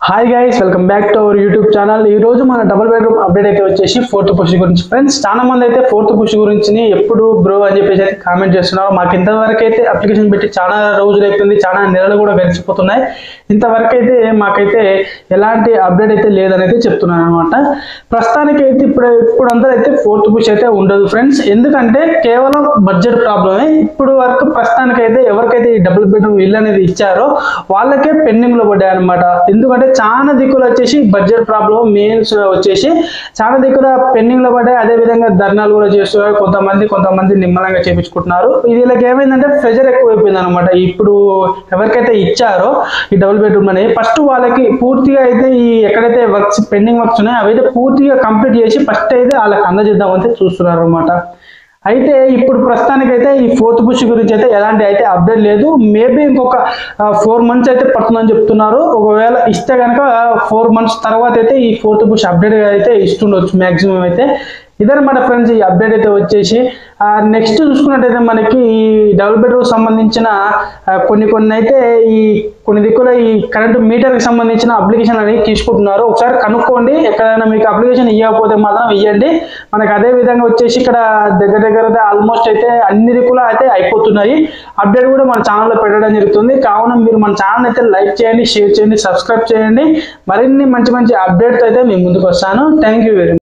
hi guys welcome back to our YouTube channel ఈ రోజు మన డబుల్ బెడ్రూమ్ అప్డేట్ అయితే వచ్చేసి ఫోర్త్ పుష్ గురించి ఫ్రెండ్స్ చాలా మంది అయితే ఫోర్త్ పుష్ గురించి ఎప్పుడు బ్రో అని చెప్పేసి అయితే కామెంట్ చేస్తున్నారు మాకు ఇంతవరకు అయితే అప్లికేషన్ పెట్టి చాలా రోజులు అయిపోయింది చాలా నెలలు కూడా గడిచిపోతున్నాయి ఇంతవరకు అయితే మాకైతే ఎలాంటి అప్డేట్ అయితే లేదనైతే చెప్తున్నాను అనమాట ప్రస్తుతానికి అయితే ఇప్పుడు ఇప్పుడు అందరూ అయితే ఫోర్త్ పుష్ అయితే ఉండదు ఫ్రెండ్స్ ఎందుకంటే కేవలం బడ్జెట్ ప్రాబ్లమే ఇప్పుడు వరకు ప్రస్తుతానికి అయితే ఎవరికైతే ఈ డబుల్ బెడ్రూమ్ ఇల్లు అనేది ఇచ్చారో వాళ్ళకే పెండింగ్ లో పడ్డాయి అనమాట ఎందుకంటే చాలా దిక్కులు వచ్చేసి బడ్జెట్ ప్రాబ్లం మెయిన్స్ వచ్చేసి చాలా దిక్కుల పెండింగ్ లో పడ్డాయి అదే విధంగా ధర్నాలు కూడా చేస్తున్నారు కొంతమంది కొంతమంది నిమ్మలంగా చేపించుకుంటున్నారు ఇది వీళ్ళకి ఏమైందంటే ప్రెజర్ ఎక్కువైపోయింది అనమాట ఇప్పుడు ఎవరికైతే ఇచ్చారో ఈ డబుల్ బెడ్రూమ్ అనేది ఫస్ట్ వాళ్ళకి పూర్తిగా అయితే ఈ ఎక్కడైతే వర్క్స్ పెండింగ్ వర్క్స్ ఉన్నాయో అవైతే పూర్తిగా కంప్లీట్ చేసి ఫస్ట్ అయితే వాళ్ళకి అందజేద్దామని చూస్తున్నారు అనమాట అయితే ఇప్పుడు ప్రస్తుతానికైతే ఈ ఫోర్త్ పుష్ గురించి అయితే ఎలాంటి అయితే అప్డేట్ లేదు మేబీ ఇంకొక ఫోర్ మంత్స్ అయితే పడుతుందని చెప్తున్నారు ఒకవేళ ఇస్తే కనుక ఫోర్ మంత్స్ తర్వాత అయితే ఈ ఫోర్త్ పుష్ అప్డేట్ అయితే ఇస్తుండొచ్చు మాక్సిమం అయితే ఇదన్నమాట ఫ్రెండ్స్ ఈ అప్డేట్ అయితే వచ్చేసి నెక్స్ట్ చూసుకున్నట్టయితే మనకి ఈ డబుల్ బెడ్రూమ్ సంబంధించిన ఆ, కొన్ని కొన్ని అయితే ఈ కొన్ని దిక్కుల ఈ కరెంటు మీటర్కి సంబంధించిన అప్లికేషన్ అనేది తీసుకుంటున్నారు ఒకసారి కనుక్కోండి ఎక్కడైనా మీకు అప్లికేషన్ ఇవ్వకపోతే మాత్రం ఇవ్వండి మనకి అదే విధంగా వచ్చేసి ఇక్కడ దగ్గర దగ్గర అయితే ఆల్మోస్ట్ అయితే అన్ని దిక్కుల అయితే అయిపోతున్నాయి అప్డేట్ కూడా మన ఛానల్లో పెట్టడం జరుగుతుంది కావున మీరు మన ఛానల్ అయితే లైక్ చేయండి షేర్ చేయండి సబ్స్క్రైబ్ చేయండి మరిన్ని మంచి మంచి అప్డేట్స్ అయితే మీ ముందుకు వస్తాను థ్యాంక్ యూ వెరీ